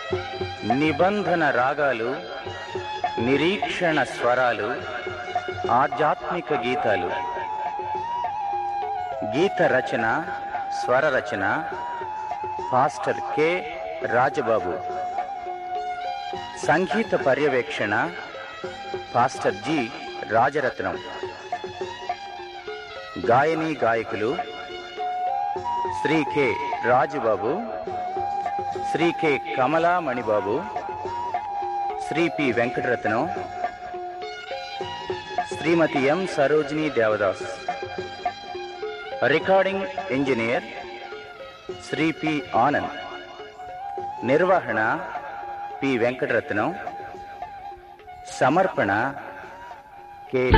నిబంధన రాగాలు నిరీక్షణ స్వరాలు ఆధ్యాత్మిక గీతాలు గీత రచన స్వర రచన పాస్టర్ కె రాజబాబు సంగీత పర్యవేక్షణ పాస్టర్ జి రాజరత్నం గాయని గాయకులు Shri K Rajubabu Shri K Kamalamanibabu Shri P Venkataratnam Shrimati M Sarojini Devadas recording engineer Shri P Anand నిర్వహణ పి వెంకటరత్నం సమర్పణ కె